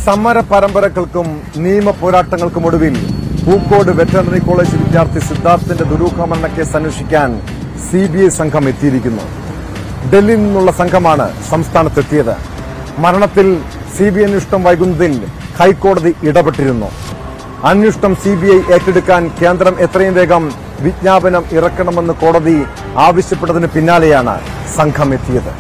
സമര പരമ്പരകൾക്കും നിയമ പോരാട്ടങ്ങൾക്കും ഒടുവിൽ പൂക്കോട് വെറ്ററിനറി കോളേജ് വിദ്യാർത്ഥി സിദ്ധാർത്ഥിന്റെ ദുരൂഹമരണ കേസ് അന്വേഷിക്കാൻ സി ബി ഐ സംഘം എത്തിയിരിക്കുന്നു ഡൽഹിയിൽ നിന്നുള്ള സംഘമാണ് സംസ്ഥാനത്തെത്തിയത് മരണത്തിൽ സി ബി ഐ അന്വേഷണം വൈകുന്നതിൽ ഹൈക്കോടതി ഇടപെട്ടിരുന്നു അന്വേഷണം സി ബി ഐ ഏറ്റെടുക്കാൻ കേന്ദ്രം എത്രയും വേഗം വിജ്ഞാപനം ഇറക്കണമെന്ന് കോടതി ആവശ്യപ്പെട്ടതിന് പിന്നാലെയാണ് സംഘം എത്തിയത്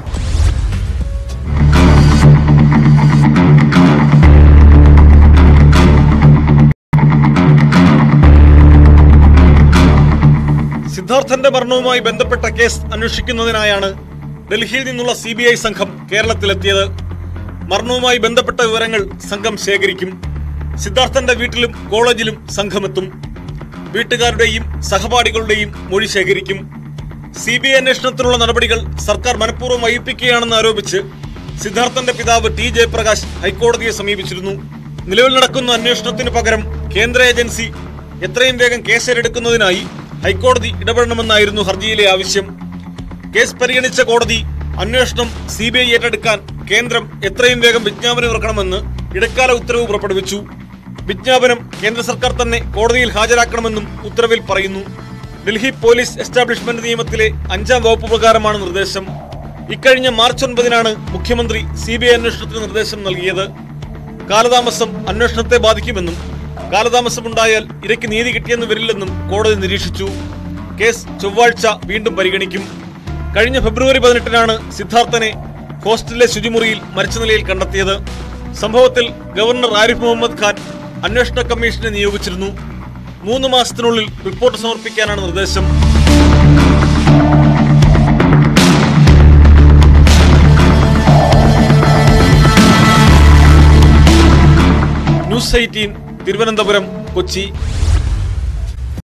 സിദ്ധാർത്ഥന്റെ മരണവുമായി ബന്ധപ്പെട്ട കേസ് അന്വേഷിക്കുന്നതിനായാണ് ഡൽഹിയിൽ നിന്നുള്ള സി ബി ഐ സംഘം കേരളത്തിലെത്തിയത് മരണവുമായി ബന്ധപ്പെട്ട വിവരങ്ങൾ സംഘം ശേഖരിക്കും സിദ്ധാർത്ഥന്റെ വീട്ടിലും കോളേജിലും സംഘമെത്തും വീട്ടുകാരുടെയും സഹപാഠികളുടെയും മൊഴി ശേഖരിക്കും സി ബി ഐ അന്വേഷണത്തിനുള്ള നടപടികൾ സർക്കാർ മനഃപൂർവ്വം വൈകിപ്പിക്കുകയാണെന്ന് ആരോപിച്ച് സിദ്ധാർത്ഥന്റെ പിതാവ് ടി ജയപ്രകാശ് ഹൈക്കോടതിയെ സമീപിച്ചിരുന്നു നിലവിൽ നടക്കുന്ന അന്വേഷണത്തിന് പകരം കേന്ദ്ര ഏജൻസി എത്രയും വേഗം കേസെടുക്കുന്നതിനായി ഹൈക്കോടതി ഇടപെടണമെന്നായിരുന്നു ഹർജിയിലെ ആവശ്യം കേസ് പരിഗണിച്ച കോടതി അന്വേഷണം സി ബി ഐ ഏറ്റെടുക്കാൻ കേന്ദ്രം എത്രയും വേഗം വിജ്ഞാപനം ഇറക്കണമെന്ന് ഇടക്കാല ഉത്തരവ് പുറപ്പെടുവിച്ചു വിജ്ഞാപനം കേന്ദ്ര സർക്കാർ തന്നെ കോടതിയിൽ ഹാജരാക്കണമെന്നും ഉത്തരവിൽ പറയുന്നു ഡൽഹി പോലീസ് എസ്റ്റാബ്ലിഷ്മെന്റ് നിയമത്തിലെ അഞ്ചാം വകുപ്പ് പ്രകാരമാണ് നിർദ്ദേശം ഇക്കഴിഞ്ഞ മാർച്ച് ഒൻപതിനാണ് മുഖ്യമന്ത്രി സി ബി ഐ അന്വേഷണത്തിന് നിർദ്ദേശം നൽകിയത് കാലതാമസം അന്വേഷണത്തെ ബാധിക്കുമെന്നും കാലതാമസമുണ്ടായാൽ ഇരയ്ക്ക് നീതി കിട്ടിയെന്ന് വരില്ലെന്നും കോടതി നിരീക്ഷിച്ചു കേസ് ചൊവ്വാഴ്ച വീണ്ടും പരിഗണിക്കും കഴിഞ്ഞ ഫെബ്രുവരി പതിനെട്ടിനാണ് സിദ്ധാർത്ഥനെ ഹോസ്റ്റലിലെ ശുചിമുറിയിൽ മരിച്ച നിലയിൽ കണ്ടെത്തിയത് സംഭവത്തിൽ ഗവർണർ ആരിഫ് മുഹമ്മദ് ഖാൻ അന്വേഷണ കമ്മീഷനെ നിയോഗിച്ചിരുന്നു മൂന്ന് മാസത്തിനുള്ളിൽ റിപ്പോർട്ട് സമർപ്പിക്കാനാണ് നിർദ്ദേശം ന്യൂസ് എയ്റ്റീൻ തിരുവനന്തപുരം കൊച്ചി